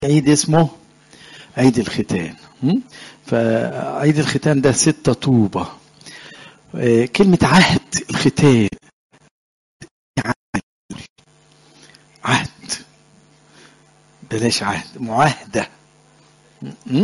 عيد اسمه عيد الختان م? فعيد الختان ده ستة طوبة آه، كلمة عهد الختان عهد بلاش عهد معاهدة م?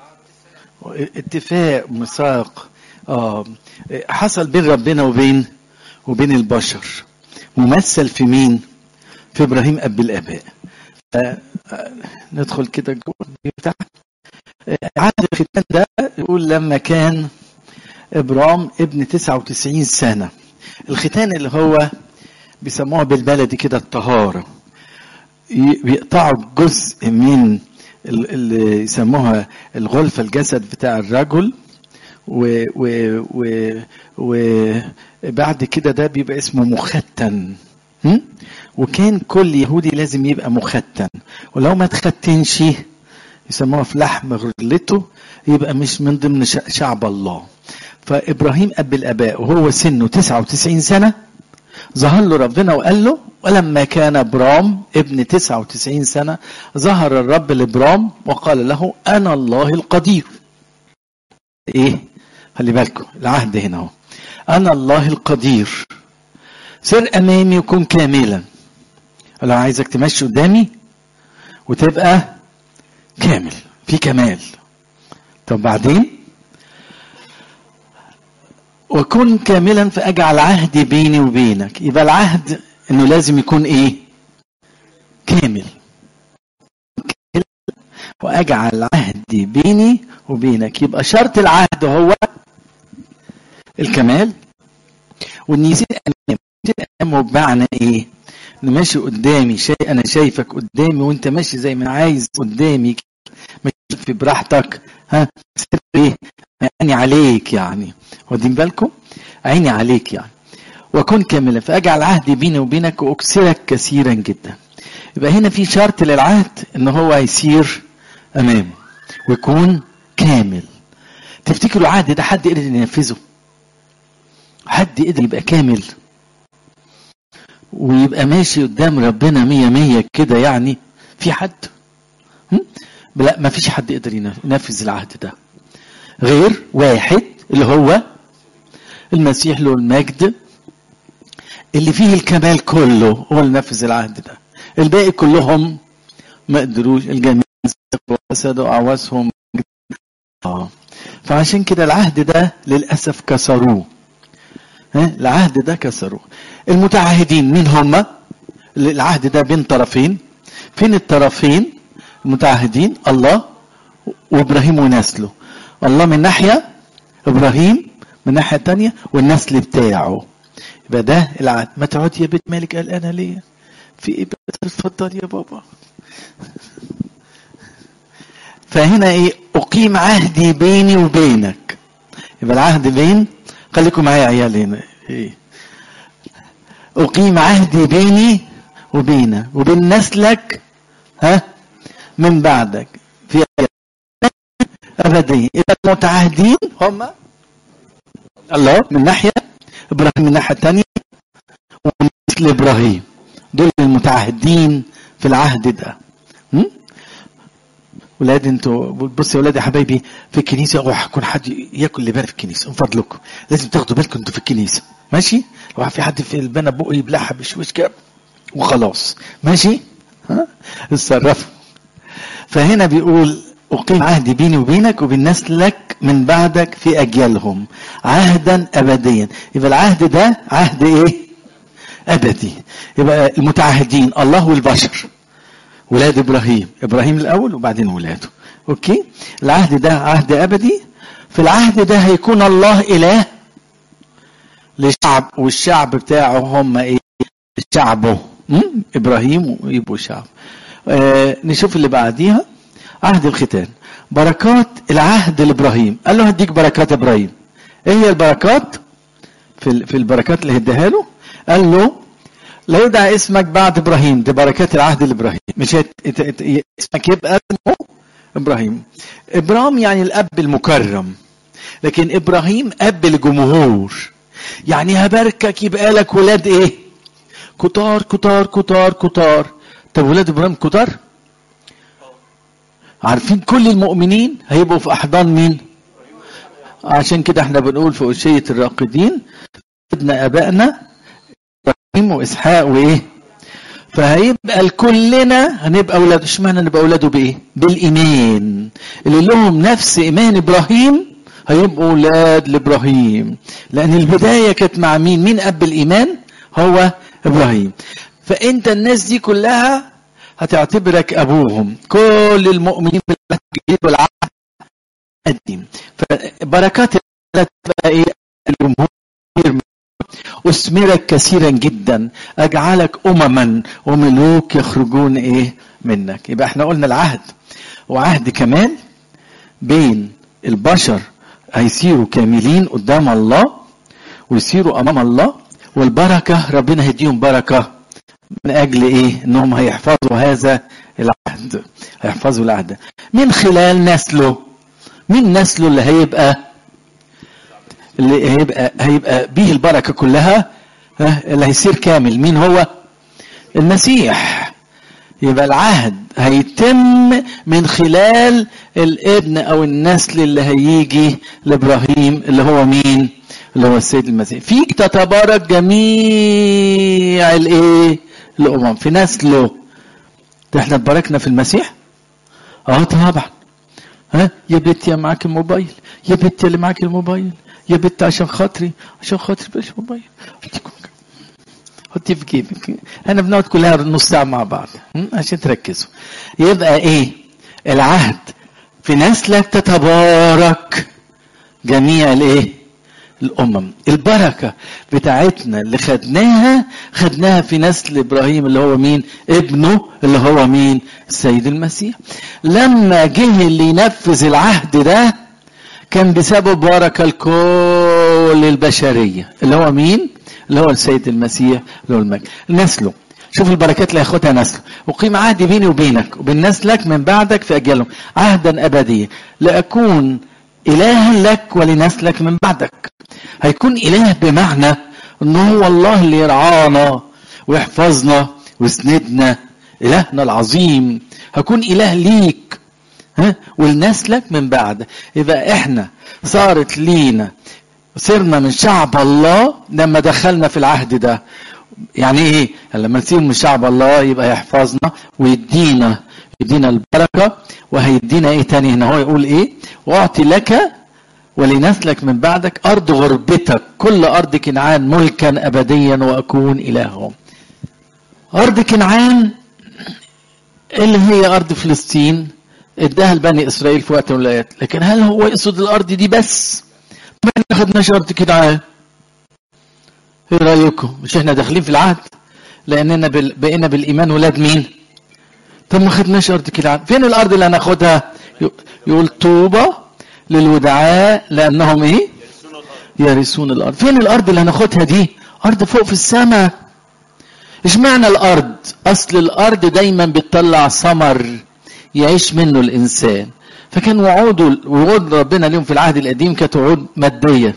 اتفاق ميثاق اه حصل بين ربنا وبين وبين البشر ممثل في مين؟ في ابراهيم اب الاباء آه، آه، ندخل كده جوه بتاع عهد الختان ده يقول لما كان ابرام ابن 99 سنه الختان اللي هو بيسموها بالبلدي كده الطهاره ي- بيقطعوا جزء من ال- اللي يسموها الغلفه الجسد بتاع الرجل و و و وبعد كده ده بيبقى اسمه مختن م? وكان كل يهودي لازم يبقى مختن ولو ما تختنش يسموها في لحم غرلته يبقى مش من ضمن ش- شعب الله فابراهيم اب الاباء وهو سنه 99 سنه ظهر له ربنا وقال له ولما كان ابرام ابن 99 سنه ظهر الرب لابرام وقال له انا الله القدير ايه خلي بالكم العهد هنا اهو انا الله القدير سر امامي وكن كاملا لو عايزك تمشي قدامي وتبقى كامل في كمال طب بعدين وكن كاملا فاجعل عهدي بيني وبينك يبقى العهد انه لازم يكون ايه كامل واجعل عهدي بيني وبينك يبقى شرط العهد هو الكمال وان يصير امام يصير امامه بمعنى ايه انه ماشي قدامي شيء انا شايفك قدامي وانت ماشي زي ما عايز قدامي ماشي في براحتك ها سر ايه عيني عليك يعني واخدين بالكم عيني عليك يعني وكن كاملا فاجعل عهدي بيني وبينك واكسرك كثيرا جدا يبقى هنا في شرط للعهد ان هو يسير امامه ويكون كامل تفتكروا العهد ده حد قدر ينفذه حد قدر يبقى كامل ويبقى ماشي قدام ربنا مية مية كده يعني في حد هم؟ لا ما فيش حد يقدر ينفذ العهد ده غير واحد اللي هو المسيح له المجد اللي فيه الكمال كله هو اللي نفذ العهد ده الباقي كلهم ما قدروش الجميع وسدوا اعواسهم اه فعشان كده العهد ده للاسف كسروه ها العهد ده كسروه المتعهدين مين هم العهد ده بين طرفين فين الطرفين المتعهدين الله وابراهيم ونسله الله من ناحيه ابراهيم من ناحيه تانية والنسل بتاعه يبقى ده العهد ما تقعد يا بيت مالك قلقانه ليه في ايه اتفضل يا بابا فهنا ايه اقيم عهدي بيني وبينك يبقى العهد بين خليكم معايا يا عيال هنا ايه اقيم عهدي بيني وبينك وبين نسلك ها من بعدك في ابديه يبقى المتعهدين هم الله من ناحيه ابراهيم من الناحيه الثانيه ومثل ابراهيم دول المتعهدين في العهد ده م? ولاد انتوا بصوا يا ولاد يا حبايبي في الكنيسه اوعى يكون حد ياكل لبان في الكنيسه من فضلكم لازم تاخدوا بالكم انتوا في الكنيسه ماشي لو في حد في البنا بقه يبلعها بشويش كده وخلاص ماشي ها اتصرفوا فهنا بيقول أقيم عهدي بيني وبينك وبين نسلك من بعدك في أجيالهم عهدا أبديا يبقى العهد ده عهد إيه أبدي يبقى المتعهدين الله والبشر ولاد إبراهيم إبراهيم الأول وبعدين ولاده أوكي العهد ده عهد أبدي في العهد ده هيكون الله إله للشعب والشعب بتاعه هم إيه شعبه م? إبراهيم ويبقوا شعب آه نشوف اللي بعديها عهد الختان بركات العهد لابراهيم قال له هديك بركات ابراهيم ايه هي البركات في في البركات اللي هديها له قال له لا يدعى اسمك بعد ابراهيم دي بركات العهد لابراهيم مش هت... ات... ات... اسمك يبقى اسمه ابراهيم ابراهيم يعني الاب المكرم لكن ابراهيم اب الجمهور يعني هباركك يبقى لك ولاد ايه كتار كتار كتار كتار طب ولاد ابراهيم كتار عارفين كل المؤمنين هيبقوا في احضان مين عشان كده احنا بنقول في أشية الراقدين ابن ابائنا ابراهيم واسحاق وايه فهيبقى كلنا هنبقى اولاده اشمعنى نبقى اولاده بايه بالايمان اللي لهم نفس ايمان ابراهيم هيبقوا اولاد لابراهيم لان البدايه كانت مع مين مين اب الايمان هو ابراهيم فانت الناس دي كلها هتعتبرك ابوهم كل المؤمنين بالعهد الجديد والعهد القديم فبركات تبقى ايه الجمهور أثمرك كثيرا جدا أجعلك أمما وملوك يخرجون إيه منك يبقى احنا قلنا العهد وعهد كمان بين البشر هيصيروا كاملين قدام الله ويصيروا أمام الله والبركة ربنا هيديهم بركة من أجل إيه إنهم هيحفظوا هذا العهد هيحفظوا العهد من خلال نسله مين نسله اللي هيبقى اللي هيبقى هيبقى به البركه كلها اللي هيصير كامل مين هو المسيح يبقى العهد هيتم من خلال الابن او النسل اللي هيجي لابراهيم اللي هو مين اللي هو السيد المسيح فيك تتبارك جميع الايه الامم في نسله ده احنا اتباركنا في المسيح اه طبعا ها يا بنت يا معاك الموبايل يا بنت اللي معاك الموبايل يا بنت عشان خاطري عشان خاطري بلاش موبايل حطي في جيبك انا بنقعد كلها نص ساعه مع بعض عشان تركزوا يبقى ايه العهد في نسلك تتبارك جميع الايه الامم البركه بتاعتنا اللي خدناها خدناها في نسل ابراهيم اللي هو مين ابنه اللي هو مين السيد المسيح لما جه اللي ينفذ العهد ده كان بسبب بركه لكل البشريه اللي هو مين اللي هو السيد المسيح اللي هو المجد نسله شوف البركات اللي هياخدها نسله وقيم عهدي بيني وبينك وبين نسلك من بعدك في اجيالهم عهدا ابديا لاكون الها لك ولنسلك من بعدك هيكون اله بمعنى ان هو الله اللي يرعانا ويحفظنا ويسندنا الهنا العظيم هكون اله ليك ها ولنسلك من بعد يبقى احنا صارت لينا صرنا من شعب الله لما دخلنا في العهد ده يعني ايه لما نصير من شعب الله يبقى يحفظنا ويدينا يدينا البركه وهيدينا ايه تاني هنا هو يقول ايه واعطي لك ولنسلك من بعدك ارض غربتك كل ارض كنعان ملكا ابديا واكون الههم ارض كنعان اللي هي ارض فلسطين اداها لبني اسرائيل في وقت من الايات لكن هل هو يقصد الارض دي بس ما اخدناش ارض كنعان ايه رايكم مش احنا داخلين في العهد لاننا بال... بقينا بالايمان ولاد مين طب ما خدناش ارض كنعان فين الارض اللي هناخدها يقول طوبى للودعاء لانهم ايه يرثون الارض فين الارض اللي هناخدها دي ارض فوق في السماء اشمعنى الارض اصل الارض دايما بتطلع ثمر يعيش منه الانسان فكان وعوده وعود ربنا لهم في العهد القديم كانت وعود ماديه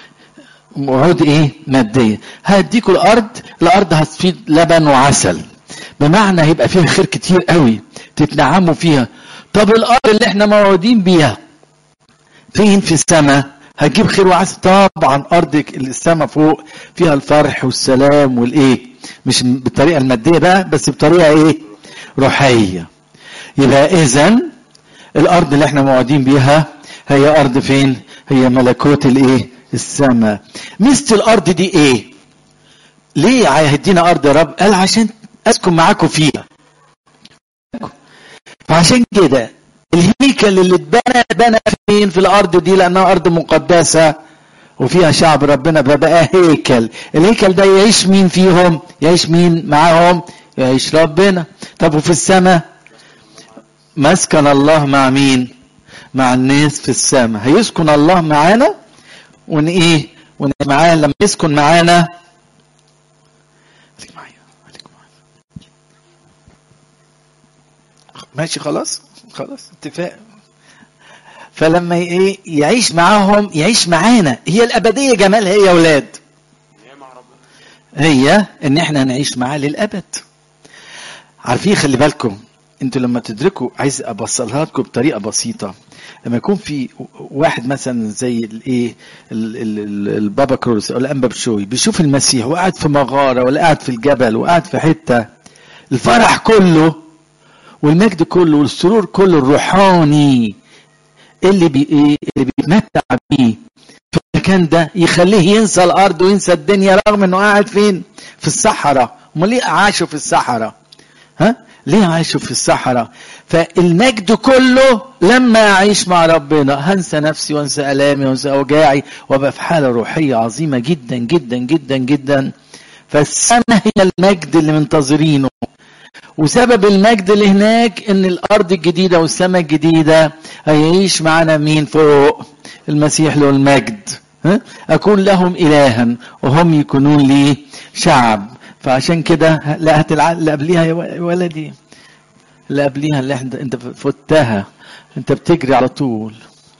وعود ايه ماديه هديكوا الارض الارض هتفيد لبن وعسل بمعنى هيبقى فيها خير كتير قوي تتنعموا فيها طب الارض اللي احنا موعودين بيها فين في السماء هتجيب خير وعسل طبعا ارض السماء فوق فيها الفرح والسلام والايه مش بالطريقه الماديه بقى بس بطريقه ايه روحيه يبقى اذا الارض اللي احنا موعودين بيها هي ارض فين هي ملكوت الايه السماء ميزه الارض دي ايه ليه هيدينا ارض يا رب قال عشان اسكن معاكم فيها فعشان كده الهيكل اللي اتبنى اتبنى فين في الارض دي لانها ارض مقدسه وفيها شعب ربنا بقى هيكل الهيكل ده يعيش مين فيهم يعيش مين معاهم يعيش ربنا طب وفي السماء مسكن الله مع مين مع الناس في السماء هيسكن الله معانا ون ايه ون معاه لما يسكن معانا ماشي خلاص خلاص اتفاق فلما ايه يعيش معاهم يعيش معانا هي الابديه جمالها ايه يا اولاد هي ان احنا نعيش معاه للابد عارفين خلي بالكم انتوا لما تدركوا عايز ابصلها لكم بطريقه بسيطه لما يكون في واحد مثلا زي الايه ال- ال- ال- البابا كرولوس او الانبا بشوي بيشوف المسيح وقاعد في مغاره ولا قاعد في الجبل وقاعد في حته الفرح كله والمجد كله والسرور كله الروحاني اللي بي ايه اللي بيتمتع بيه في المكان ده يخليه ينسى الارض وينسى الدنيا رغم انه قاعد فين في الصحراء امال ليه عاشوا في الصحراء ها ليه عاشوا في الصحراء فالمجد كله لما اعيش مع ربنا هنسى نفسي وانسى الامي وانسى اوجاعي وابقى في حاله روحيه عظيمه جدا جدا جدا جدا فالسماء هي المجد اللي منتظرينه وسبب المجد اللي هناك ان الارض الجديده والسماء الجديده هيعيش معانا مين فوق المسيح له المجد ها؟ اكون لهم الها وهم يكونون لي شعب فعشان كده لا هتلع... اللي قبليها يا ولدي اللي قبليها اللي احنا انت فتها انت بتجري على طول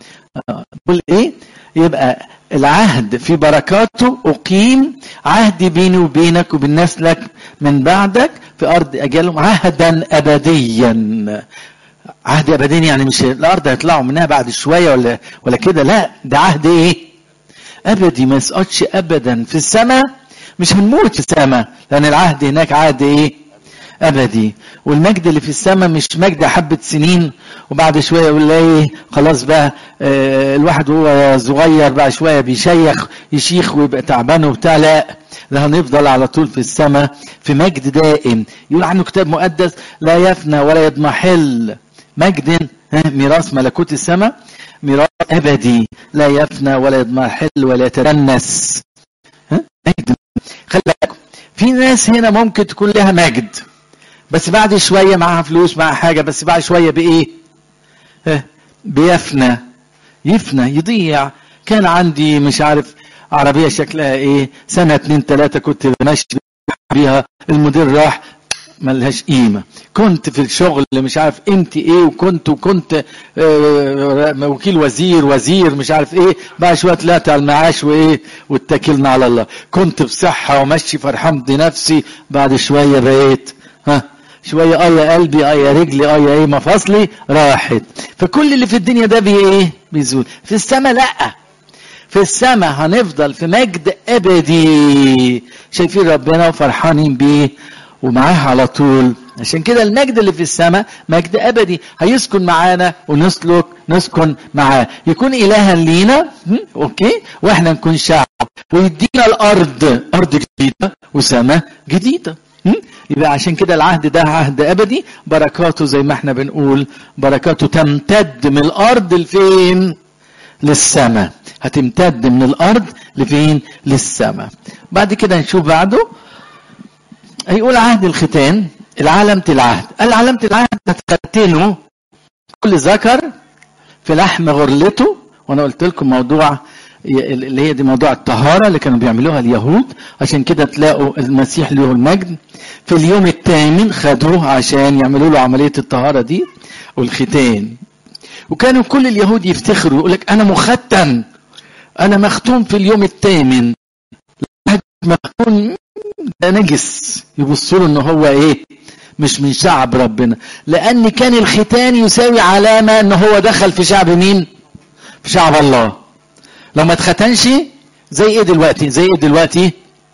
تقول ايه يبقى العهد في بركاته اقيم عهدي بيني وبينك وبين نسلك من بعدك في ارض اجالهم عهدا ابديا عهد ابديا يعني مش الارض هيطلعوا منها بعد شويه ولا ولا كده لا ده عهد ايه ابدي ما يسقطش ابدا في السماء مش هنموت في السماء لان العهد هناك عهد ايه ابدي والمجد اللي في السماء مش مجد حبه سنين وبعد شويه يقول ايه خلاص بقى آه الواحد وهو صغير بقى شويه بيشيخ يشيخ ويبقى تعبان وبتاع لا ده هنفضل على طول في السماء في مجد دائم يقول عنه كتاب مقدس لا يفنى ولا يضمحل مجد ميراث ملكوت السماء ميراث ابدي لا يفنى ولا يضمحل ولا يتدنس مجد خلي بالكم في ناس هنا ممكن تكون لها مجد بس بعد شويه معاها فلوس معاها حاجه بس بعد شويه بايه بيفنى يفنى يضيع كان عندي مش عارف عربيه شكلها ايه سنه اتنين تلاته كنت ماشي بيها المدير راح ملهاش قيمة كنت في الشغل مش عارف قيمتي ايه وكنت وكنت آه وكيل وزير وزير مش عارف ايه بقى شوية طلعت على المعاش وايه واتكلنا على الله كنت بصحة وماشي فرحان بنفسي بعد شوية بقيت ها شوية اه يا قلبي اه يا رجلي اه يا ايه مفاصلي راحت فكل اللي في الدنيا ده بي ايه بيزول في السماء لا في السماء هنفضل في مجد ابدي شايفين ربنا وفرحانين بيه ومعاه على طول عشان كده المجد اللي في السماء مجد ابدي هيسكن معانا ونسلك نسكن معاه يكون الها لينا اوكي واحنا نكون شعب ويدينا الارض ارض جديده وسماء جديده يبقى عشان كده العهد ده عهد ابدي بركاته زي ما احنا بنقول بركاته تمتد من الارض لفين للسماء هتمتد من الارض لفين للسماء بعد كده نشوف بعده هيقول عهد الختان العلامة العهد قال علامة العهد هتختنه كل ذكر في لحم غرلته وانا قلت لكم موضوع اللي هي دي موضوع الطهارة اللي كانوا بيعملوها اليهود عشان كده تلاقوا المسيح له المجد في اليوم الثامن خدوه عشان يعملوا له عملية الطهارة دي والختان وكانوا كل اليهود يفتخروا يقول لك انا مختن انا مختوم في اليوم الثامن مختون ده نجس يبصوا له ان هو ايه مش من شعب ربنا لان كان الختان يساوي علامه ان هو دخل في شعب مين في شعب الله لو ما اتختنش زي ايه دلوقتي زي ايه دلوقتي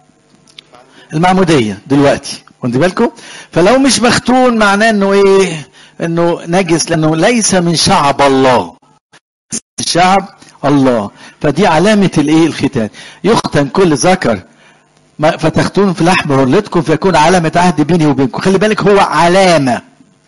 المعموديه دلوقتي واخدين بالكم فلو مش مختون معناه انه ايه انه نجس لانه ليس من شعب الله شعب الله فدي علامه الايه الختان يختن كل ذكر فتختون في لحم هرلتكم فيكون علامة عهد بيني وبينكم خلي بالك هو علامة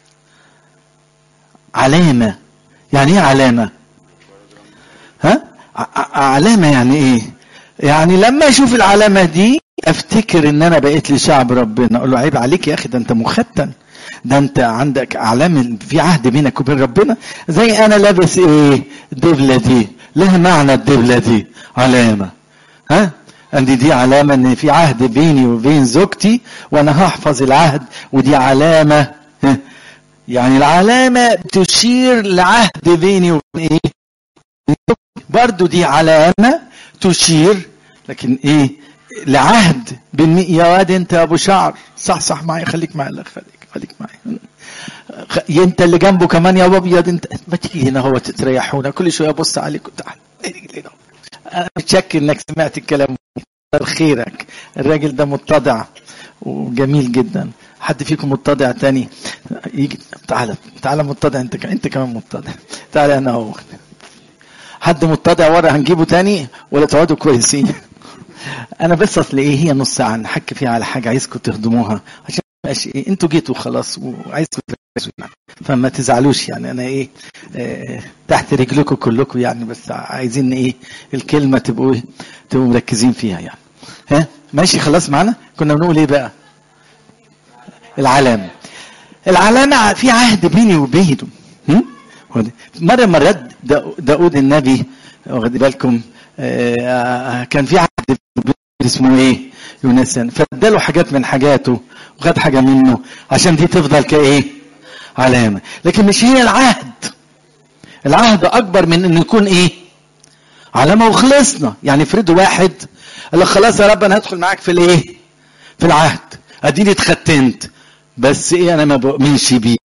علامة يعني ايه علامة ها علامة يعني ايه يعني لما اشوف العلامة دي افتكر ان انا بقيت لشعب ربنا اقول له عيب عليك يا اخي ده انت مختن ده انت عندك علامة في عهد بينك وبين ربنا زي انا لابس ايه الدبلة دي لها معنى الدبلة دي علامة ها عندي دي علامة ان في عهد بيني وبين زوجتي وانا هحفظ العهد ودي علامة يعني العلامة تشير لعهد بيني وبين ايه برضو دي علامة تشير لكن ايه لعهد بين يا واد انت يا ابو شعر صح صح معي خليك معي لا خليك خليك معي انت اللي جنبه كمان يا ابيض انت ما تيجي هنا هو تريحونا كل شويه ابص عليك وتعال انا متشكر انك سمعت الكلام خيرك الراجل ده متضع وجميل جدا حد فيكم متضع تاني يجي تعالى تعالى متضع انت انت كمان متضع تعالى انا اهو حد متضع ورا هنجيبه تاني ولا تقعدوا كويسين انا بس اصل ايه هي نص ساعه نحكي فيها على حاجه عايزكم تخدموها عشان مبقاش ايه انتوا جيتوا خلاص وعايزكم تركزوا يعني فما تزعلوش يعني انا ايه اه تحت رجلكم كلكم يعني بس عايزين ايه الكلمه تبقوا ايه تبقوا مركزين فيها يعني ها ماشي خلاص معانا كنا بنقول ايه بقى العلامه العلامه في عهد بيني وبينه مره مرات داود النبي واخد بالكم اه كان في عهد اسمه ايه يونسان فاداله حاجات من حاجاته وخد حاجه منه عشان دي تفضل كايه علامه لكن مش هي العهد العهد اكبر من انه يكون ايه علامه وخلصنا يعني افرضوا واحد قال لك خلاص يا رب انا هدخل معاك في الايه في العهد اديني اتختنت بس ايه انا ما بؤمنش بيك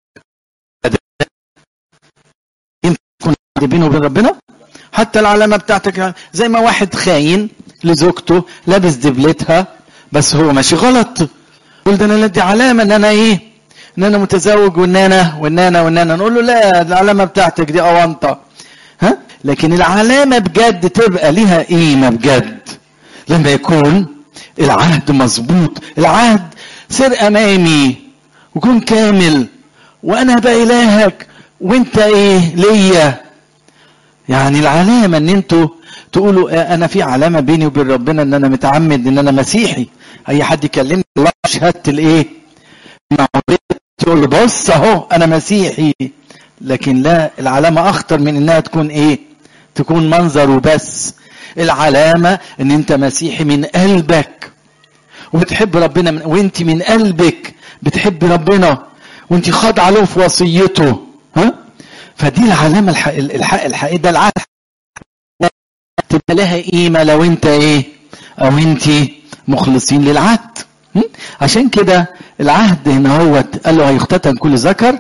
يمكن بينه وبين ربنا حتى العلامه بتاعتك زي ما واحد خاين لزوجته لابس دبلتها بس هو ماشي غلط يقول ده انا دي علامه ان انا ايه ان انا متزوج وان انا وان انا وان انا نقول له لا العلامه بتاعتك دي اونطه ها لكن العلامه بجد تبقى ليها قيمه بجد لما يكون العهد مظبوط العهد سر امامي وكون كامل وانا بقى الهك وانت ايه ليا يعني العلامه ان انتوا تقولوا انا في علامه بيني وبين ربنا ان انا متعمد ان انا مسيحي اي حد يكلمني الله شهاده الايه تقول له بص اهو انا مسيحي لكن لا العلامه اخطر من انها تكون ايه تكون منظر وبس العلامه ان انت مسيحي من قلبك وبتحب ربنا من وانت من قلبك بتحب ربنا وانت خاضعه له في وصيته ها فدي العلامه الحق الحق الحقيقي ده العهد تبقى لها قيمه لو انت ايه او انت مخلصين للعهد عشان كده العهد هنا هو قال له هيختتن كل ذكر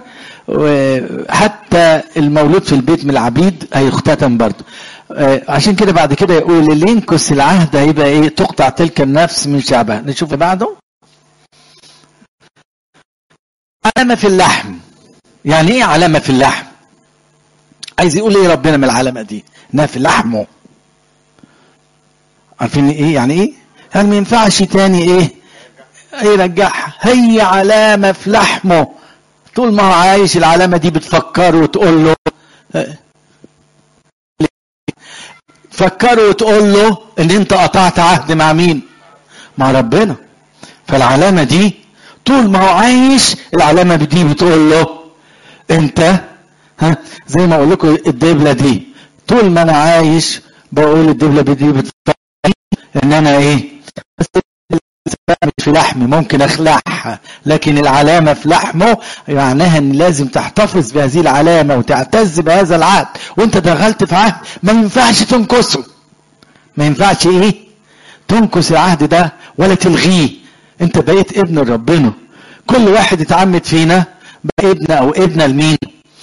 حتى المولود في البيت من العبيد هيختتن برضه عشان كده بعد كده يقول اللي ينكس العهد هيبقى ايه تقطع تلك النفس من شعبها نشوف بعده علامة في اللحم يعني ايه علامة في اللحم عايز يقول ايه ربنا من العلامة دي انها في لحمه عارفين ايه يعني ايه هل ما ينفعش تاني ايه يرجعها هي علامة في لحمه طول ما هو عايش العلامة دي بتفكره وتقول له تفكره وتقول له ان انت قطعت عهد مع مين مع ربنا فالعلامة دي طول ما هو عايش العلامة دي بتقول له انت ها زي ما اقول لكم الدبلة دي طول ما انا عايش بقول الدبلة دي بتفكر ان انا ايه مش في لحمي ممكن اخلعها لكن العلامة في لحمه معناها ان لازم تحتفظ بهذه العلامة وتعتز بهذا العهد وانت دخلت في عهد ما ينفعش تنكسه ما ينفعش ايه تنكس العهد ده ولا تلغيه انت بقيت ابن ربنا كل واحد اتعمد فينا بقى ابن او ابنه لمين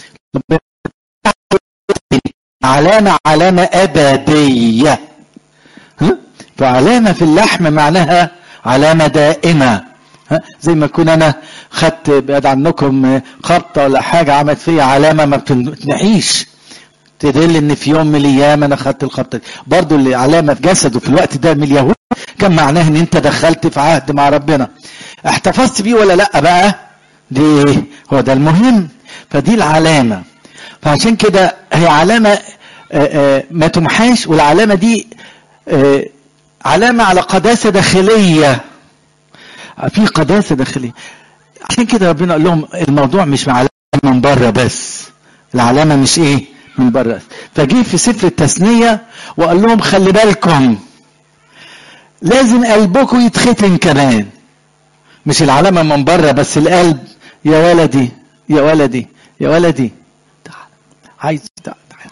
علامة علامة أبدية ها؟ فعلامة في اللحم معناها علامة دائمة ها؟ زي ما كون أنا خدت بعد عنكم خبطة ولا حاجة عملت فيا علامة ما بتنحيش تدل ان في يوم من الايام انا خدت الخبطه دي برضه اللي علامه في جسده في الوقت ده من اليهود كان معناه ان انت دخلت في عهد مع ربنا احتفظت بيه ولا لا بقى دي هو ده المهم فدي العلامه فعشان كده هي علامه آآ آآ ما تمحاش والعلامه دي علامه على قداسه داخليه في قداسه داخليه عشان كده ربنا قال لهم الموضوع مش علامه من بره بس العلامه مش ايه من بره فجه في سفر التثنيه وقال لهم خلي بالكم لازم قلبكم يتختن كمان مش العلامه من بره بس القلب يا ولدي يا ولدي يا ولدي تعال عايز تعال تعال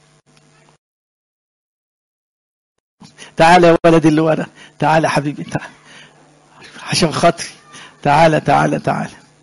تعال يا ولدي اللي ورا تعال يا حبيبي تعال عشان خاطري تعال تعال تعال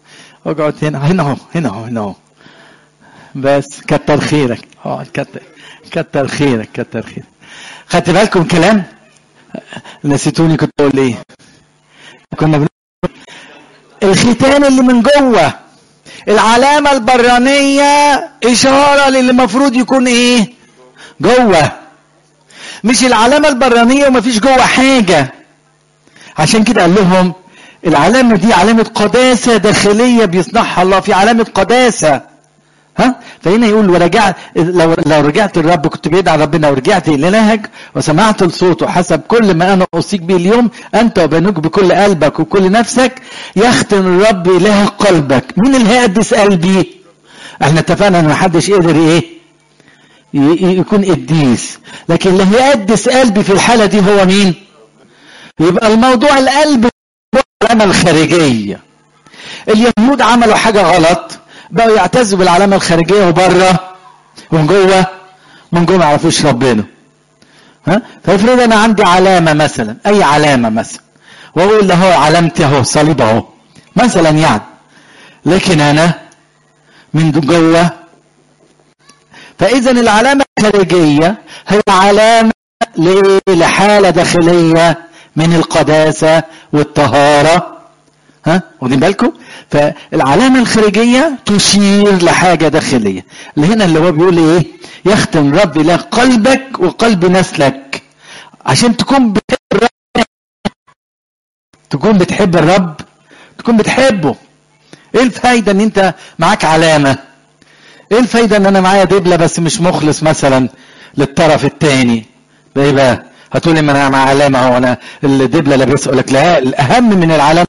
اقعد هنا هنا اهو هنا اهو هنا اهو بس كتر خيرك اقعد كتر كتر خيرك كتر خيرك خدت بالكم كلام نسيتوني كنت اقول ايه كنا بن... الختان اللي من جوه العلامه البرانيه اشاره للي المفروض يكون ايه جوه مش العلامه البرانيه ومفيش جوه حاجه عشان كده قال لهم العلامه دي علامه قداسه داخليه بيصنعها الله في علامه قداسه ها فهنا يقول ورجعت لو لو رجعت الرب كنت بعيد عن ربنا ورجعت لإلهك وسمعت لصوته حسب كل ما انا اوصيك به اليوم انت وبنوك بكل قلبك وكل نفسك يختم الرب اله قلبك مين اللي هيقدس قلبي احنا اتفقنا ان محدش قدر ايه يكون قديس لكن اللي هيقدس قلبي في الحاله دي هو مين يبقى الموضوع القلب العلامه الخارجيه اليهود عملوا حاجه غلط بقوا يعتزوا بالعلامة الخارجية وبره ومن جوه من جوه ما يعرفوش ربنا ها فافرض انا عندي علامة مثلا اي علامة مثلا واقول له هو علامتي اهو صليب اهو مثلا يعني لكن انا من جوه فاذا العلامة الخارجية هي علامة لحالة داخلية من القداسة والطهارة ها واخدين بالكم فالعلامه الخارجيه تشير لحاجه داخليه اللي هنا اللي هو بيقول ايه يختم رب له قلبك وقلب نسلك عشان تكون بتحب الرب تكون بتحب الرب تكون بتحبه ايه الفايده ان انت معاك علامه ايه الفايده ان انا معايا دبله بس مش مخلص مثلا للطرف الثاني ده ايه بقى هتقولي ما انا مع علامه اهو انا الدبله لابسها اقول لك لا الاهم من العلامه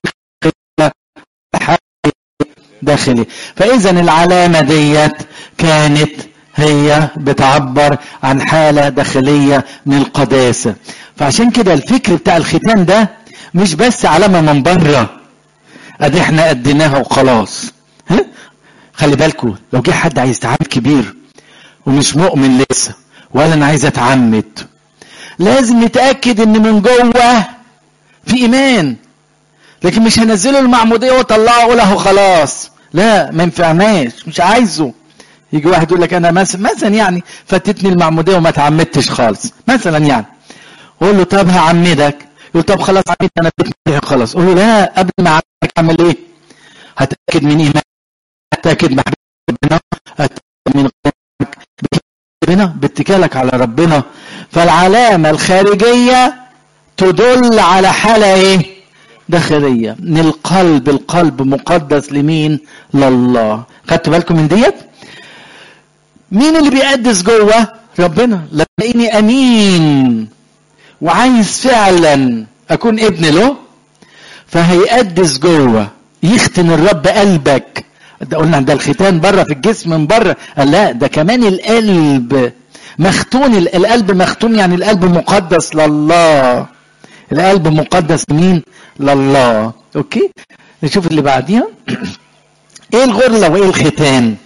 داخلي فاذا العلامه ديت كانت هي بتعبر عن حاله داخليه من القداسه فعشان كده الفكر بتاع الختان ده مش بس علامه من بره ادي احنا اديناها وخلاص ها خلي بالكم لو جه حد عايز يتعمد كبير ومش مؤمن لسه ولا انا عايز اتعمد لازم نتاكد ان من جوه في ايمان لكن مش هنزله المعموديه واطلعه اقول اهو خلاص لا ما ينفعناش مش عايزه يجي واحد يقول لك انا مثلا مثلا يعني فاتتني المعموديه وما اتعمدتش خالص مثلا يعني قول له طب هعمدك يقول طب خلاص عمدت انا بيت خلاص قول له لا قبل ما اعمدك اعمل ايه؟ هتاكد من ايمانك هتاكد من ربنا هتاكد من ربنا باتكالك على ربنا فالعلامه الخارجيه تدل على حاله ايه؟ داخلية من القلب القلب مقدس لمين لله خدتوا بالكم من ديت مين اللي بيقدس جوه ربنا لاني امين وعايز فعلا اكون ابن له فهيقدس جوه يختن الرب قلبك ده قلنا ده الختان بره في الجسم من بره قال لا ده كمان القلب مختون القلب مختون يعني القلب مقدس لله القلب مقدس مين لله اوكي نشوف اللي بعديها ايه الغرلة وايه الختان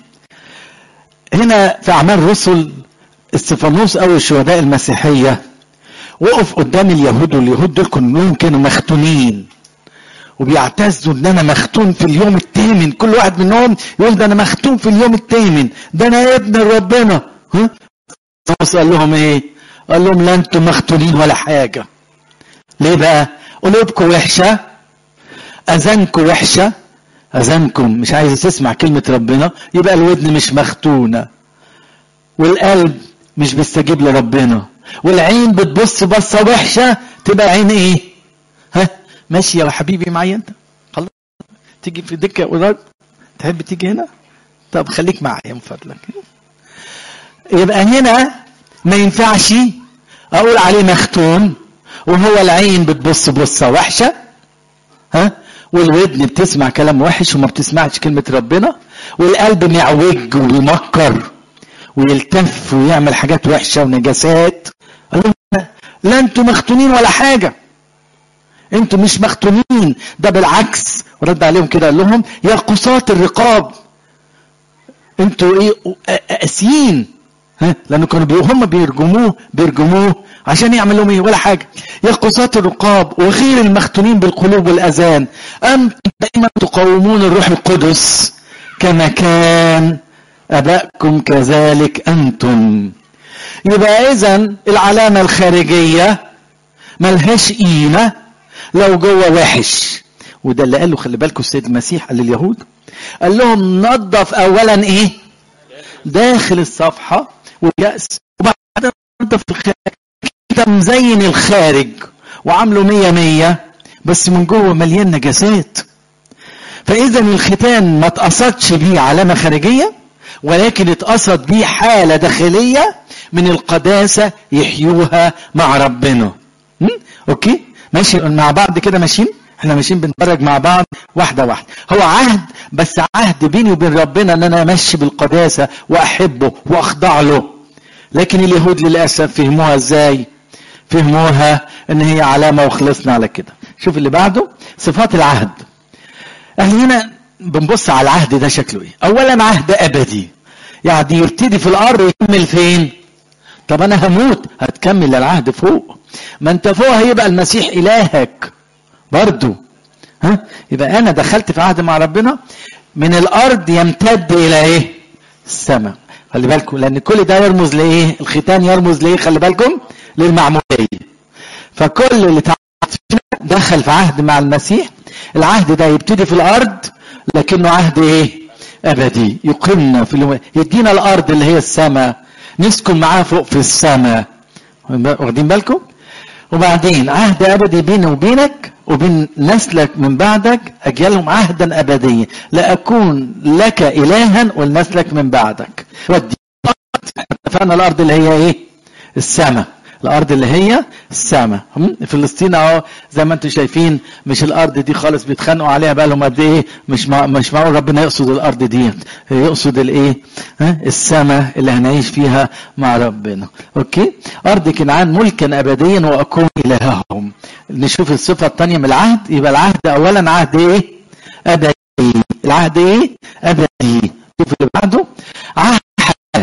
هنا في اعمال رسل استفانوس او الشهداء المسيحية وقف قدام اليهود واليهود دول كلهم كانوا مختونين وبيعتزوا ان انا مختون في اليوم الثامن كل واحد منهم يقول ده انا مختون في اليوم الثامن ده انا ابن ربنا ها قال لهم ايه قال لهم لا انتم مختونين ولا حاجه ليه بقى قلوبكم وحشة أذانكم وحشة أذانكم مش عايز تسمع كلمة ربنا يبقى الودن مش مختونة والقلب مش بيستجيب لربنا والعين بتبص بصة وحشة تبقى عين ايه ها ماشي يا حبيبي معايا انت خلاص تيجي في دكة قرار تحب تيجي هنا طب خليك معايا من فضلك يبقى هنا ما ينفعش اقول عليه مختون وهو العين بتبص بصه وحشه ها والودن بتسمع كلام وحش وما بتسمعش كلمه ربنا والقلب معوج ويمكر ويلتف ويعمل حاجات وحشه ونجاسات قال لهم لا انتوا مختونين ولا حاجه انتوا مش مختونين ده بالعكس ورد عليهم كده قال لهم يا قصاة الرقاب انتوا ايه قاسيين ها لانه كانوا بي هم بيرجموه بيرجموه عشان يعمل لهم ايه ولا حاجه يا قساة الرقاب وغير المختونين بالقلوب والاذان انتم دائما تقاومون الروح القدس كما كان ابائكم كذلك انتم يبقى اذا العلامه الخارجيه ملهاش قيمه لو جوه وحش وده اللي قاله خلي بالكم السيد المسيح قال لليهود قال لهم نظف اولا ايه داخل الصفحه والياس وبعدين نظف الخارج انت مزين الخارج وعامله مية مية بس من جوه مليان نجاسات فاذا الختان ما اتقصدش بيه علامه خارجيه ولكن اتقصد بيه حاله داخليه من القداسه يحيوها مع ربنا م? اوكي ماشي مع بعض كده ماشيين احنا ماشيين بنتفرج مع بعض واحده واحده هو عهد بس عهد بيني وبين ربنا ان انا امشي بالقداسه واحبه واخضع له لكن اليهود للاسف فهموها ازاي فهموها ان هي علامه وخلصنا على كده شوف اللي بعده صفات العهد احنا هنا بنبص على العهد ده شكله ايه اولا عهد ابدي يعني يبتدي في الارض ويكمل فين طب انا هموت هتكمل العهد فوق ما انت فوق هيبقى المسيح الهك برضو ها يبقى انا دخلت في عهد مع ربنا من الارض يمتد الى ايه السماء خلي بالكم لان كل ده يرمز لايه الختان يرمز لايه خلي بالكم للمعموديه فكل اللي دخل في عهد مع المسيح العهد ده يبتدي في الارض لكنه عهد ايه ابدي يقيمنا في الو... يدينا الارض اللي هي السماء نسكن معاه فوق في السماء واخدين بالكم وبعدين عهد ابدي بيني وبينك وبين نسلك من بعدك اجيالهم عهدا ابديا لاكون لك الها ولنسلك من بعدك ودي اتفقنا الارض اللي هي ايه السماء الارض اللي هي السماء فلسطين اهو زي ما انتم شايفين مش الارض دي خالص بيتخانقوا عليها بقى لهم قد ايه مش مع مش معقول ربنا يقصد الارض دي يقصد الايه ها السماء اللي هنعيش فيها مع ربنا اوكي ارض كنعان ملكا ابديا واكون الههم نشوف الصفه الثانيه من العهد يبقى العهد اولا عهد ايه ابدي العهد ايه ابدي شوف اللي بعده عهد حياه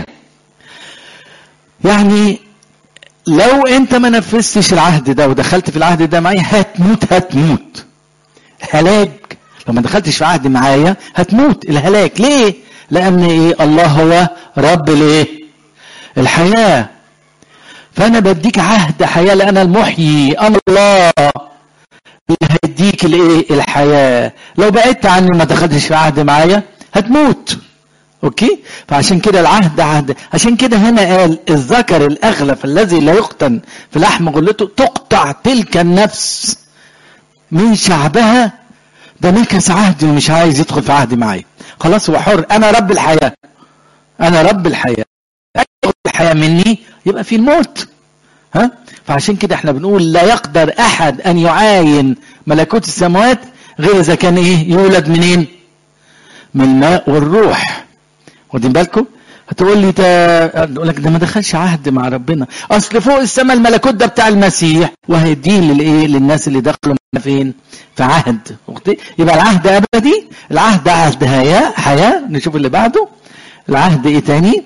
يعني لو انت ما نفذتش العهد ده ودخلت في العهد ده معي هتموت هتموت هلاك لو ما دخلتش في عهد معايا هتموت الهلاك ليه لان ايه الله هو رب الايه الحياه فانا بديك عهد حياه لان المحيي انا الله اللي هيديك الايه الحياه لو بعدت عني ما دخلتش في عهد معايا هتموت اوكي فعشان كده العهد عهد عشان كده هنا قال الذكر الاغلف الذي لا يقتن في لحم غلته تقطع تلك النفس من شعبها ده نكس عهدي ومش عايز يدخل في عهد معايا خلاص هو حر انا رب الحياه انا رب الحياه رب الحياه مني يبقى في الموت ها فعشان كده احنا بنقول لا يقدر احد ان يعاين ملكوت السماوات غير اذا كان ايه يولد منين من الماء والروح واخدين بالكم هتقول لي ده اقول لك ده ما دخلش عهد مع ربنا اصل فوق السماء الملكوت ده بتاع المسيح وهيديه للايه للناس اللي دخلوا فين في عهد يبقى العهد ابدي العهد عهد حياه حياه نشوف اللي بعده العهد ايه تاني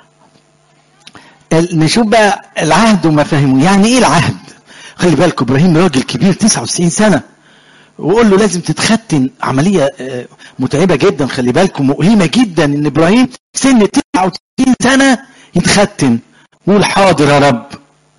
نشوف بقى العهد ومفاهيمه يعني ايه العهد خلي بالكم ابراهيم راجل كبير 99 سنه وقول له لازم تتختن عمليه متعبه جدا خلي بالكم مؤلمه جدا ان ابراهيم سن 99 سنه يتختن قول حاضر يا رب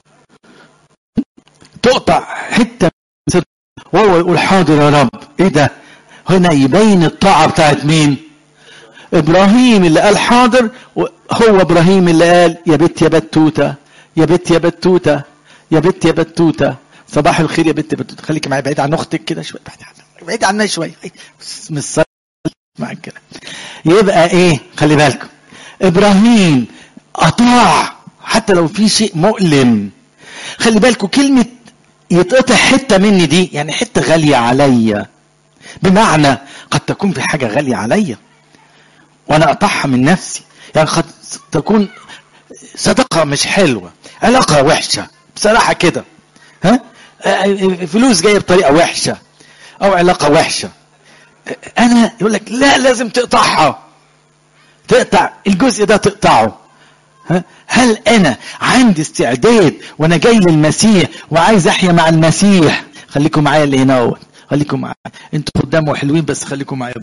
تقطع حته وهو يقول حاضر يا رب ايه ده هنا يبين الطاعه بتاعت مين ابراهيم اللي قال حاضر هو ابراهيم اللي قال يا بت يا بتوته يا بت يا بتوته يا بت يا بتوته صباح الخير يا بت بتوته خليك معايا بعيد عن اختك كده شويه بعيد عنها بعيد عنها شويه مش معاك كده يبقى ايه خلي بالكم ابراهيم اطاع حتى لو في شيء مؤلم خلي بالكم كلمه يتقطع حته مني دي يعني حته غاليه عليا بمعنى قد تكون في حاجه غاليه عليا وانا اقطعها من نفسي يعني قد تكون صدقه مش حلوه علاقه وحشه بصراحه كده ها فلوس جايه بطريقه وحشه او علاقه وحشه انا يقول لك لا لازم تقطعها تقطع الجزء ده تقطعه ها هل انا عندي استعداد وانا جاي للمسيح وعايز احيا مع المسيح خليكم معايا اللي هنا اهوت خليكم معايا انتوا قدام وحلوين بس خليكم معايا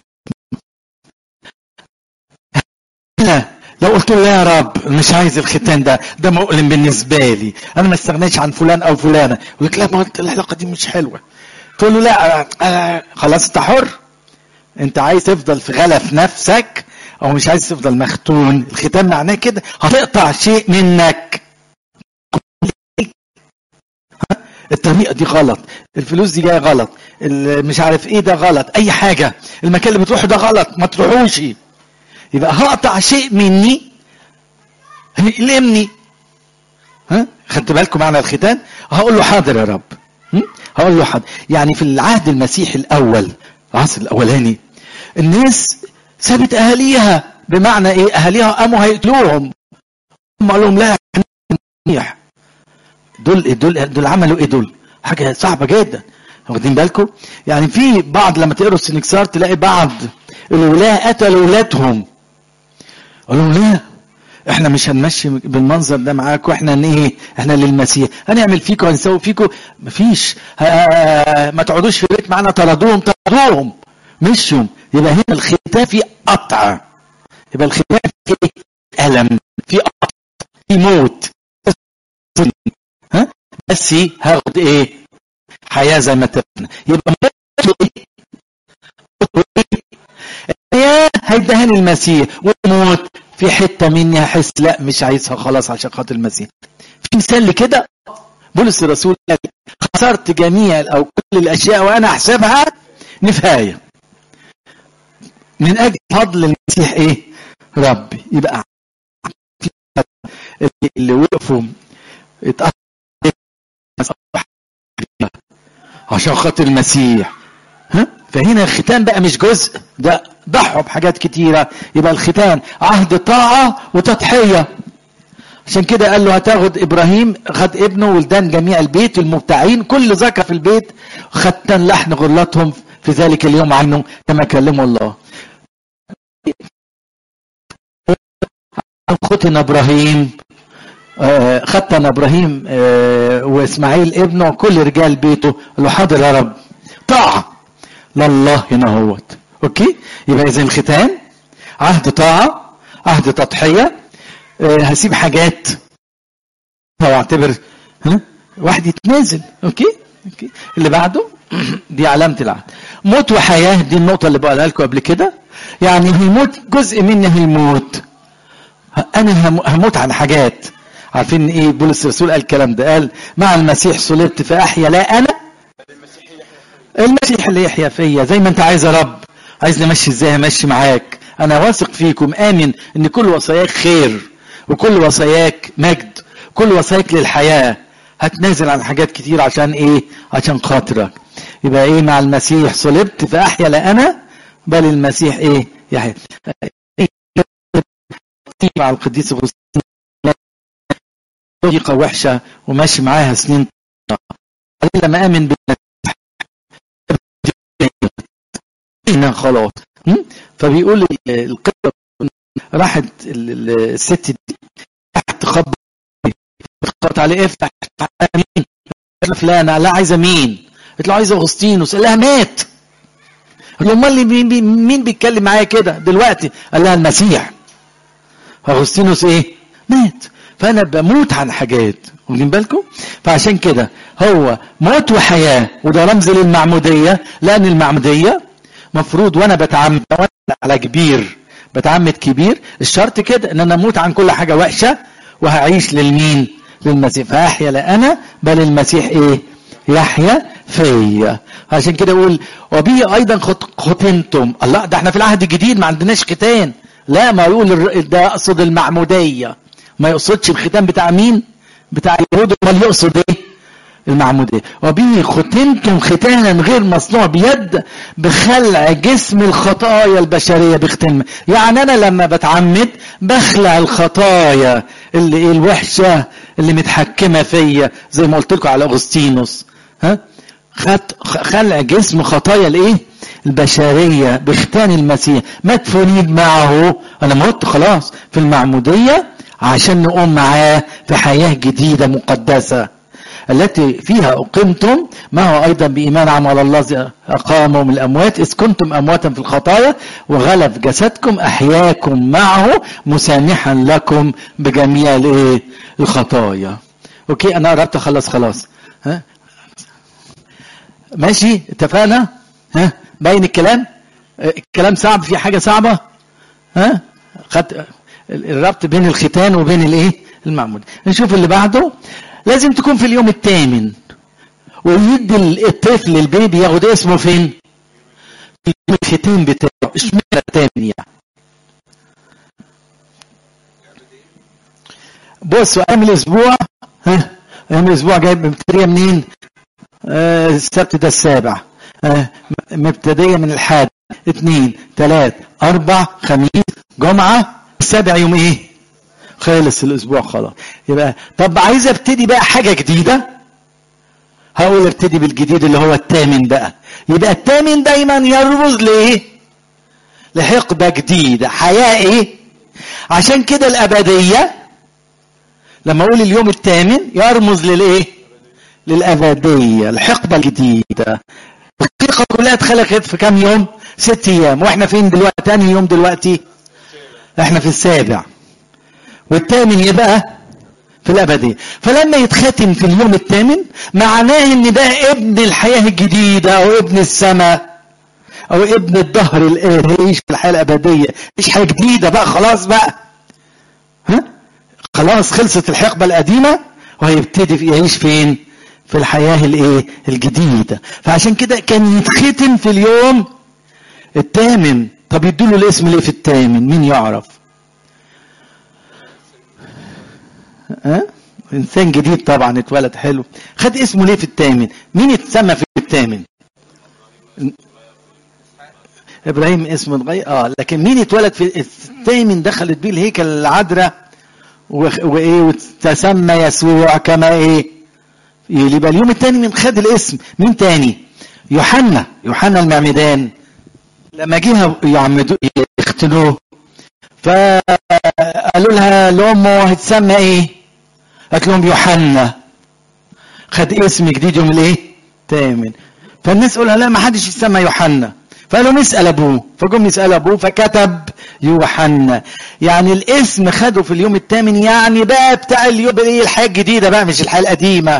لو قلت له يا رب مش عايز الختان ده ده مؤلم بالنسبه لي انا ما استغنيش عن فلان او فلانه يقول لك لا ما قلت العلاقه دي مش حلوه تقول له لا آه، آه، خلاص انت حر انت عايز تفضل في غلف نفسك او مش عايز تفضل مختون الختان معناه كده هتقطع شيء منك الطريقه دي غلط الفلوس دي جايه غلط ال- مش عارف ايه ده غلط اي حاجه المكان اللي بتروحه ده غلط ما تروحوش يبقى هقطع شيء مني هيألمني ها خدت بالكم معنى الختان هقول له حاضر يا رب هم؟ هقول له حاضر يعني في العهد المسيحي الاول العصر الاولاني الناس سابت اهاليها بمعنى ايه اهاليها قاموا هيقتلوهم هم قالوا لهم لا إحنا مسيح. دول دول دول عملوا ايه دول حاجه صعبه جدا واخدين بالكم يعني في بعض لما تقروا السنكسار تلاقي بعض الولاة قتلوا ولادهم قالوا لهم لا احنا مش هنمشي بالمنظر ده معاكم احنا ان ايه احنا للمسيح هنعمل فيكم هنسوي فيكم مفيش ها- ما تقعدوش في البيت معانا طردوهم طردوهم مشوا يبقى هنا الختان في قطع يبقى الختان في الم في قطع في موت ها بس هاخد ايه حياه زي ما اتفقنا يبقى موت وإيه؟ موت وإيه؟ الحياه هيدهني المسيح والموت في حته مني هحس لا مش عايزها خلاص عشان خاطر المسيح في مثال لكده بولس الرسول قال خسرت جميع او كل الاشياء وانا احسبها نفايه من اجل فضل المسيح ايه ربي يبقى اللي وقفوا اتأثروا عشان خاطر المسيح ها فهنا الختان بقى مش جزء ده ضحوا بحاجات كتيره يبقى الختان عهد طاعه وتضحيه عشان كده قال له هتاخد ابراهيم خد ابنه ولدان جميع البيت المبتاعين كل ذكر في البيت ختان لحن غلتهم في ذلك اليوم عنه كما كلمه الله ختن ابراهيم آه، ختن ابراهيم آه، واسماعيل ابنه وكل رجال بيته قال له حاضر يا رب طاعه لله هنا هوت اوكي يبقى اذا الختان عهد طاعه عهد تضحيه آه، هسيب حاجات واعتبر ها واحد يتنازل اوكي اوكي اللي بعده دي علامه العهد موت وحياه دي النقطه اللي بقولها لكم قبل كده يعني هيموت جزء مني هيموت انا هم- هموت عن حاجات عارفين ايه بولس الرسول قال الكلام ده قال مع المسيح صلبت فاحيا لا انا المسيح اللي يحيا فيا زي ما انت عايز يا رب عايز نمشي ازاي همشي معاك انا واثق فيكم امن ان كل وصاياك خير وكل وصاياك مجد كل وصاياك للحياه هتنازل عن حاجات كتير عشان ايه عشان خاطرك يبقى ايه مع المسيح صلبت فاحيا لا انا بل المسيح ايه يحيا مع القديس اغسطين طريقه وحشه وماشي معاها سنين طويلة. لما امن بالمسيح خلاص م? فبيقول ال- القصه راحت ال- ال- الست دي راحت تخبط خبط عليه افتح مين فلانه لا عايزه مين قلت له عايزه اغسطينوس قال لها مات قال له امال اللي مين, مين, مين بيتكلم معايا كده دلوقتي قال لها المسيح اغسطينوس ايه مات فانا بموت عن حاجات واخدين بالكم فعشان كده هو موت وحياه وده رمز للمعموديه لان المعموديه مفروض وانا بتعمد وانا على كبير بتعمد كبير الشرط كده ان انا اموت عن كل حاجه وحشه وهعيش للمين للمسيح فاحيا لا انا بل المسيح ايه يحيا فيا عشان كده اقول وبه ايضا خط- ختنتم الله ده احنا في العهد الجديد ما عندناش ختان لا ما يقول الر- ده يقصد المعموديه ما يقصدش الختان بتاع مين بتاع اليهود امال يقصد ايه المعمودية وبه ختنتم ختانا غير مصنوع بيد بخلع جسم الخطايا البشرية بختم يعني أنا لما بتعمد بخلع الخطايا اللي إيه الوحشة اللي متحكمة فيا زي ما قلت لكم على أغسطينوس ها خد خلع جسم خطايا الايه البشرية بختان المسيح مدفونين معه انا مت خلاص في المعمودية عشان نقوم معاه في حياة جديدة مقدسة التي فيها أقمتم معه أيضا بإيمان عمل الله أقامه من الأموات إذ كنتم أمواتا في الخطايا وغلب جسدكم أحياكم معه مسامحا لكم بجميع الإيه؟ الخطايا أوكي أنا قربت أخلص خلاص ها ماشي اتفقنا ها باين الكلام الكلام صعب في حاجة صعبة ها خد الربط بين الختان وبين الايه المعمود نشوف اللي بعده لازم تكون في اليوم الثامن ويدي الطفل البيبي ياخد اسمه فين في اليوم الختان بتاعه اشمعنى الثامن يعني بص ايام الاسبوع ها ايام الاسبوع جايب مبتدئه منين آه السبت ده السابع آه مبتدئه من الحاد اثنين ثلاث اربع خميس جمعه السابع يوم ايه خلص الاسبوع خلاص يبقى طب عايز ابتدي بقى حاجه جديده هقول ابتدي بالجديد اللي هو الثامن بقى يبقى الثامن دايما يرمز لايه لحقبه جديده حياه ايه عشان كده الابديه لما اقول اليوم الثامن يرمز للايه للابديه الحقبه الجديده الحقيقه كلها اتخلقت في كام يوم ست ايام واحنا فين دلوقتي تاني يوم دلوقتي احنا في السابع والثامن يبقى في الأبدية فلما يتختم في اليوم الثامن معناه ان ده ابن الحياة الجديدة او ابن السماء او ابن الظهر اللي يعيش في الحياة الأبدية مش حاجة جديدة بقى خلاص بقى ها خلاص خلصت الحقبة القديمة وهيبتدي يعيش فين في الحياة الايه الجديدة فعشان كده كان يتختم في اليوم الثامن طب يدوا له الاسم ليه في الثامن مين يعرف ها أه؟ انسان جديد طبعا اتولد حلو خد اسمه ليه في الثامن مين اتسمى في الثامن ابراهيم اسمه اتغير اه لكن مين اتولد في الثامن دخلت بيه الهيكل العذراء وايه وتسمى يسوع كما ايه يبقى اليوم الثاني من خد الاسم مين تاني يوحنا يوحنا المعمدان لما جه يعمدوا يختنوه فقالوا لها لامه هتسمى ايه قالت لهم يوحنا خد اسم جديد يوم الايه تامن فالناس قالوا لا ما حدش يسمى يوحنا فقالوا نسال ابوه فجم يسال ابوه فكتب يوحنا يعني الاسم خده في اليوم الثامن يعني بقى بتاع اليوم ايه الحياه الجديده بقى مش الحياه القديمه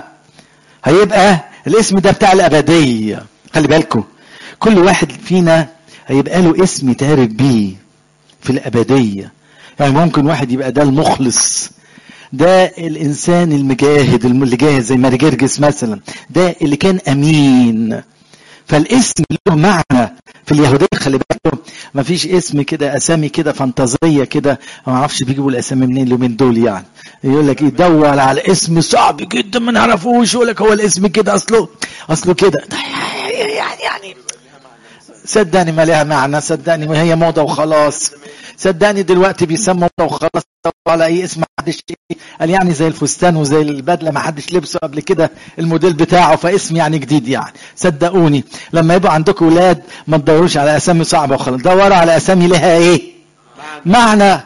هيبقى الاسم ده بتاع الابديه خلي بالكم كل واحد فينا هيبقى له اسم يتعرف بيه في الأبدية يعني ممكن واحد يبقى ده المخلص ده الإنسان المجاهد اللي جاهد زي ماري جرجس مثلا ده اللي كان أمين فالاسم له معنى في اليهودية خلي بالكم ما فيش اسم كده أسامي كده فانتازية كده ما اعرفش بيجيبوا الأسامي منين اليومين دول يعني يقول لك يدور على اسم صعب جدا ما نعرفوش يقول لك هو الاسم كده أصله أصله كده يعني يعني صدقني ما لها معنى صدقني ما هي موضة وخلاص صدقني دلوقتي بيسموا موضة وخلاص على اي اسم ما حدش قال يعني زي الفستان وزي البدله ما حدش لبسه قبل كده الموديل بتاعه فاسم يعني جديد يعني صدقوني لما يبقى عندكم اولاد ما تدوروش على اسامي صعبه وخلاص دوروا على اسامي لها ايه معنى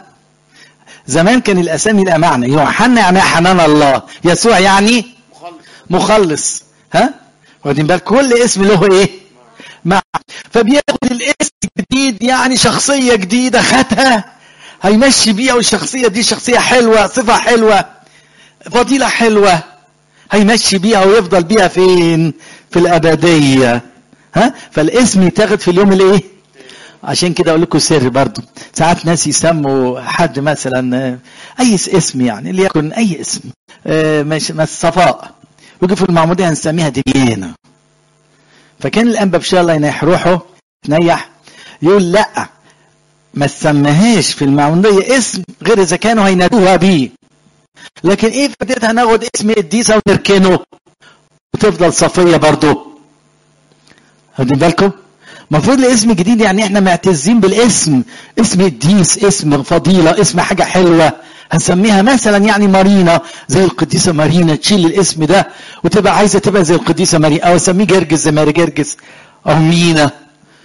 زمان كان الاسامي لها معنى يوحنا يعني حنان الله يسوع يعني مخلص ها واخدين بالك كل اسم له ايه مع فبياخد الاسم الجديد يعني شخصية جديدة خدها هيمشي بيها والشخصية دي شخصية حلوة صفة حلوة فضيلة حلوة هيمشي بيها ويفضل بيها فين في الأبدية ها فالاسم يتاخد في اليوم الايه عشان كده اقول لكم سر برضو ساعات ناس يسموا حد مثلا اي اسم يعني اللي يكن اي اسم مش صفاء ويجي في المعمودية هنسميها ديانة فكان الانبا بشاء الله ينيح روحه تنيح يقول لا ما تسميهاش في المعمودية اسم غير اذا كانوا هينادوها بيه لكن ايه فائدتها ناخد اسم قديسه ونركنه وتفضل صفيه برضه واخدين بالكم المفروض الاسم جديد يعني احنا معتزين بالاسم اسم قديس اسم فضيله اسم حاجه حلوه هنسميها مثلا يعني مارينا زي القديسه مارينا تشيل الاسم ده وتبقى عايزه تبقى زي القديسه مارينا او اسميه جرجس زي ماري جرجس او مينا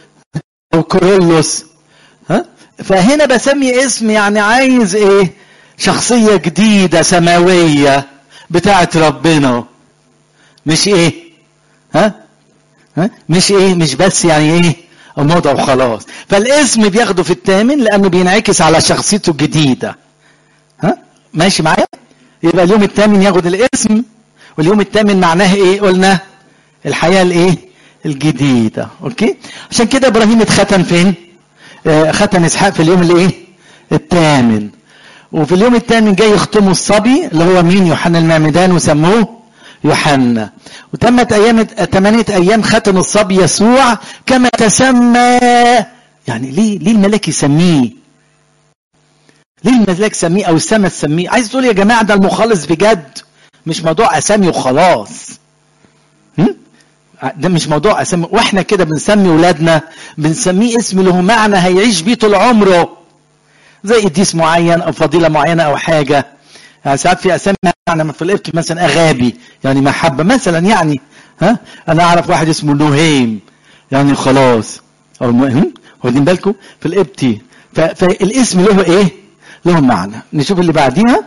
او كورولوس ها فهنا بسمي اسم يعني عايز ايه شخصية جديدة سماوية بتاعت ربنا مش ايه ها ها مش ايه مش بس يعني ايه موضة وخلاص فالاسم بياخده في الثامن لانه بينعكس على شخصيته الجديدة ها ماشي معايا يبقى اليوم الثامن ياخد الاسم واليوم الثامن معناه ايه قلنا الحياة الايه الجديدة اوكي عشان كده ابراهيم اتختن فين آه ختن اسحاق في اليوم الايه الثامن وفي اليوم الثامن جاي يختموا الصبي اللي هو مين يوحنا المعمدان وسموه يوحنا وتمت ايام ثمانية ايام ختم الصبي يسوع كما تسمى يعني ليه ليه الملاك يسميه ليه الملاك يسميه او السماء تسميه عايز تقول يا جماعه ده المخلص بجد مش موضوع اسامي وخلاص هم؟ ده مش موضوع اسامي واحنا كده بنسمي ولادنا بنسميه اسم له معنى هيعيش بيه طول عمره زي قديس معين او فضيله معينه او حاجه يعني ساعات في اسامي معنى في القبط مثلا اغابي يعني محبه مثلا يعني ها انا اعرف واحد اسمه نهيم يعني خلاص او المهم واخدين بالكم في القبطي فالاسم له ايه؟ له معنى نشوف اللي بعديها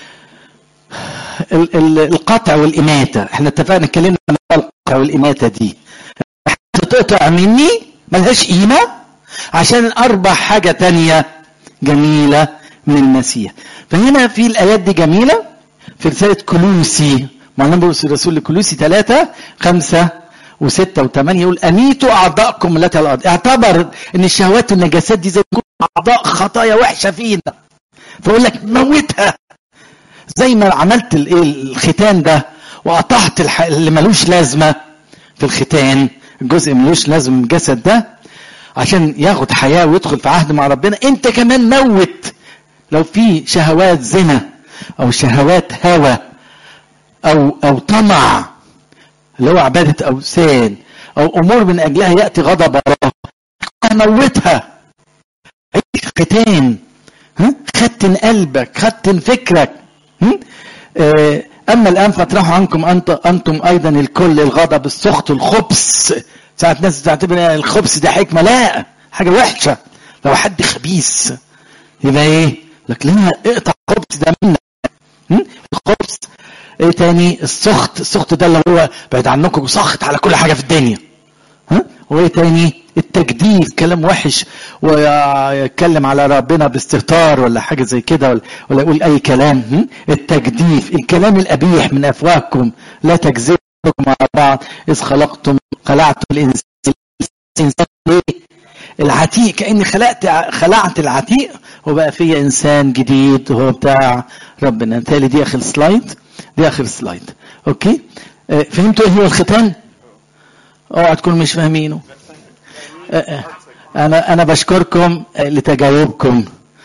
ال- ال- القطع والإماتة احنا اتفقنا اتكلمنا عن القطع والإماتة دي تقطع مني ملهاش قيمة عشان أربح حاجة تانية جميلة من المسيح فهنا في الآيات دي جميلة في رسالة كلوسي معلم بولس الرسول لكلوسي ثلاثة خمسة وستة وثمانية يقول أميتوا أعضاءكم التي على الأرض اعتبر أن الشهوات والنجاسات دي زي أعضاء خطايا وحشة فينا فيقول لك موتها زي ما عملت الايه الختان ده وقطعت الح... اللي ملوش لازمه في الختان الجزء ملوش لازمه من الجسد ده عشان ياخد حياه ويدخل في عهد مع ربنا انت كمان موت لو في شهوات زنا او شهوات هوى او او طمع اللي هو عباده اوثان او امور من اجلها ياتي غضب الله موتها عيش ختان ها؟ ختن قلبك ختن فكرك هم؟ آه، اما الان فاطرحوا عنكم انت انتم ايضا الكل الغضب السخط الخبث ساعات ناس تعتبر الخبث ده حكمه لا حاجه وحشه لو حد خبيث يبقى ايه لك لا اقطع الخبث ده منك هم؟ الخبث ايه تاني السخط السخط ده اللي هو بعد عنكم سخط على كل حاجه في الدنيا ها وايه تاني التجديد كلام وحش ويتكلم على ربنا باستهتار ولا حاجه زي كده ولا, ولا يقول اي كلام هم؟ التجديف الكلام القبيح من افواهكم لا تكذبوا مع بعض اذ خلقتم خلعتم الانسان الانسان ايه العتيق كاني خلقت خلعت العتيق وبقى فيا انسان جديد هو بتاع ربنا بالتالي دي اخر سلايد دي اخر سلايد اوكي آه، فهمتوا ايه هو الختان اوعى تكونوا مش فاهمينه آه، آه. انا انا بشكركم آه، لتجاوبكم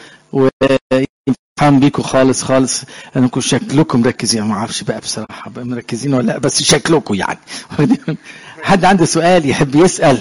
وفرحان بيكم خالص خالص انكم شكلكم مركزين ما اعرفش بقى بصراحه بقى مركزين ولا لا بس شكلكم يعني حد عنده سؤال يحب يسال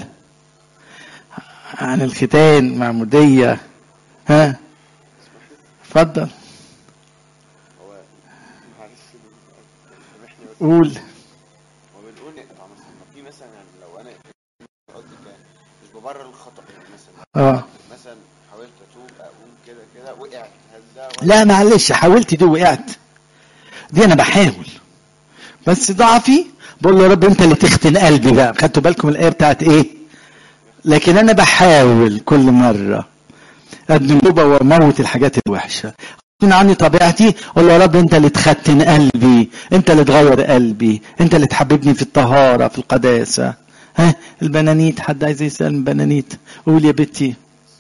عن الختان معموديه ها اتفضل هو معلش سامحني بس قول هو بنقول طبعا مثلا في مثلا لو انا قصدي كان مش ببرر الخطا يعني مثلا اه مثلا حاولت اتوب اقوم كده كده وقعت هزه لا معلش حاولت دي وقعت دي انا بحاول بس ضعفي بقول له يا رب انت اللي تختن قلبي بقى خدتوا بالكم الايه بتاعت ايه لكن انا بحاول كل مره اقدم توبه واموت الحاجات الوحشه غصب عني طبيعتي اقول له يا رب انت اللي تختن قلبي انت اللي تغير قلبي انت اللي تحببني في الطهاره في القداسه ها البنانيت حد عايز يسال من بنانيت قول يا بنتي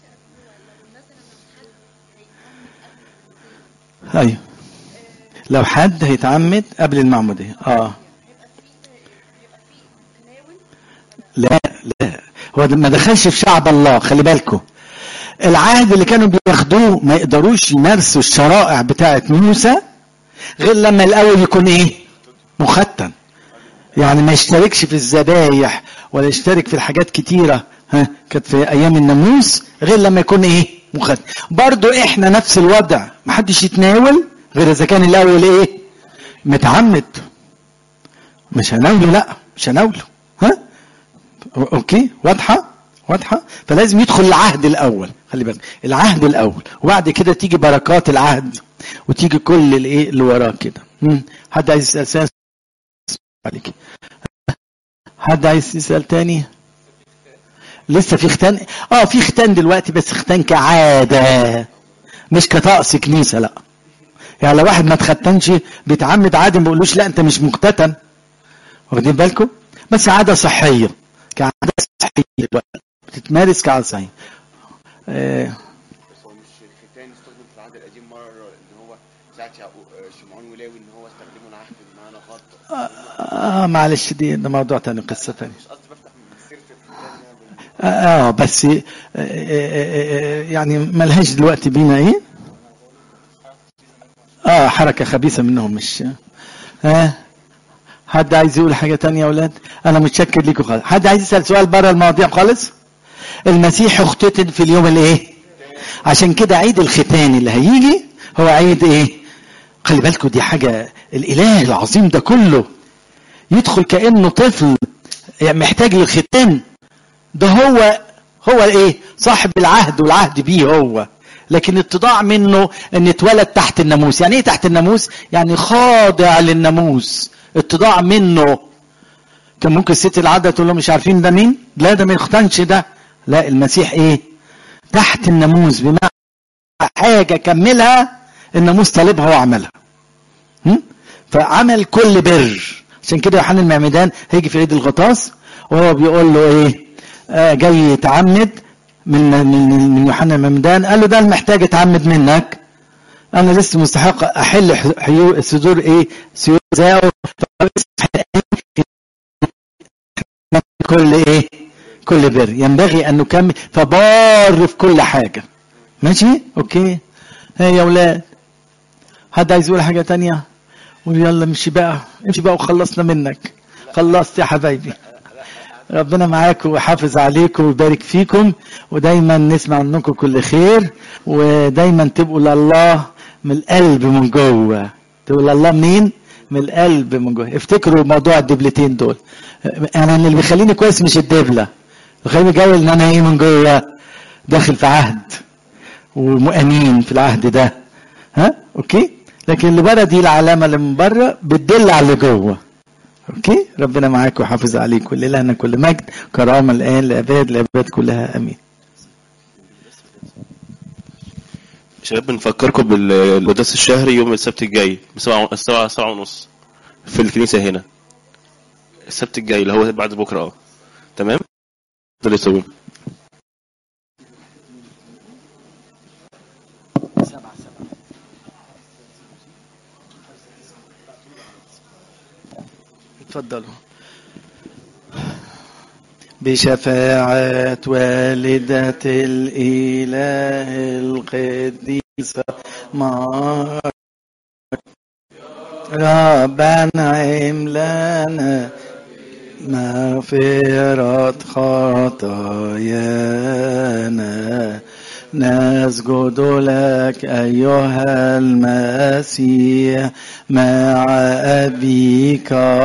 ايوه لو حد هيتعمد قبل المعموديه اه لا لا هو ده ما دخلش في شعب الله خلي بالكم العهد اللي كانوا بياخدوه ما يقدروش يمارسوا الشرائع بتاعه موسى غير لما الاول يكون ايه مختن يعني ما يشتركش في الذبايح ولا يشترك في الحاجات كتيرة ها كانت في ايام الناموس غير لما يكون ايه مختن برضو احنا نفس الوضع ما حدش يتناول غير اذا كان الاول ايه متعمد مش هناوله لا مش هناوله ها اوكي واضحه واضحه فلازم يدخل العهد الاول خلي بالك العهد الاول وبعد كده تيجي بركات العهد وتيجي كل الايه اللي وراه كده مم. حد عايز يسال سؤال عليك حد عايز يسال تاني لسه في ختان اه في ختان دلوقتي بس ختان كعاده مش كطقس كنيسه لا يعني لو واحد ما اتختنش بيتعمد عادي ما بيقولوش لا انت مش مختتن واخدين بالكم بس عاده صحيه كعاده صحيه دلوقتي بتتمارس كعاده صحيه آه بس هو مش الختان استخدم في العهد القديم مره ان هو ساعه يعقوب آه، شمعون ولاوي ان هو استخدمه نعهد بمعنى خط آه معلش دي ده موضوع تاني قصه تانية مش قصدي بفتح من سيره الختان يعني اه آه، بس آه آه آه يعني ملهاش دلوقتي بينا ايه اه حركة خبيثة منهم مش اه حد عايز يقول حاجة تانية يا اولاد انا متشكر لكم خالص حد عايز يسأل سؤال بره المواضيع خالص المسيح اختتن في اليوم الايه عشان كده عيد الختان اللي هيجي هو عيد ايه خلي بالكم دي حاجة الاله العظيم ده كله يدخل كأنه طفل يعني محتاج للختان ده هو هو ايه صاحب العهد والعهد بيه هو لكن اتضاع منه ان اتولد تحت الناموس يعني ايه تحت الناموس يعني خاضع للناموس اتضاع منه كان ممكن الست العادة تقول له مش عارفين ده مين لا ده ما يختنش ده لا المسيح ايه تحت الناموس بمعنى حاجة كملها الناموس طالبها وعملها هم؟ فعمل كل بر عشان كده يوحنا المعمدان هيجي في عيد الغطاس وهو بيقول له ايه آه جاي يتعمد من من من يوحنا المعمدان قال له ده المحتاج اتعمد منك انا لسه مستحق احل حيو صدور ايه سيور زاو كل ايه كل بر ينبغي ان نكمل فبار في كل حاجه ماشي اوكي ها يا اولاد حد عايز يقول حاجه تانية قول يلا امشي بقى امشي بقى وخلصنا منك خلصت يا حبايبي ربنا معاكم ويحافظ عليكم ويبارك فيكم ودايما نسمع منكم كل خير ودايما تبقوا لله من القلب من جوه تبقوا لله منين من القلب من جوه افتكروا موضوع الدبلتين دول انا اللي بيخليني كويس مش الدبله اللي بيخليني جوه ان انا ايه من جوه داخل في عهد ومؤمنين في العهد ده ها اوكي لكن اللي بره دي العلامه اللي من بره بتدل على اللي جوه اوكي ربنا معاك وحافظ عليك ولله كل مجد كرامه الان لاباد الاباد كلها امين شباب بنفكركم بالقداس الشهري يوم السبت الجاي بسبعة السبعة سبعة ونص في الكنيسة هنا السبت الجاي اللي هو بعد بكرة اه تمام؟ ده اللي يسوي اتفضلوا بشفاعة والدة الإله القديسة ما ربنا لنا مغفرة خطايانا نسجد لك أيها المسيح مع أبيك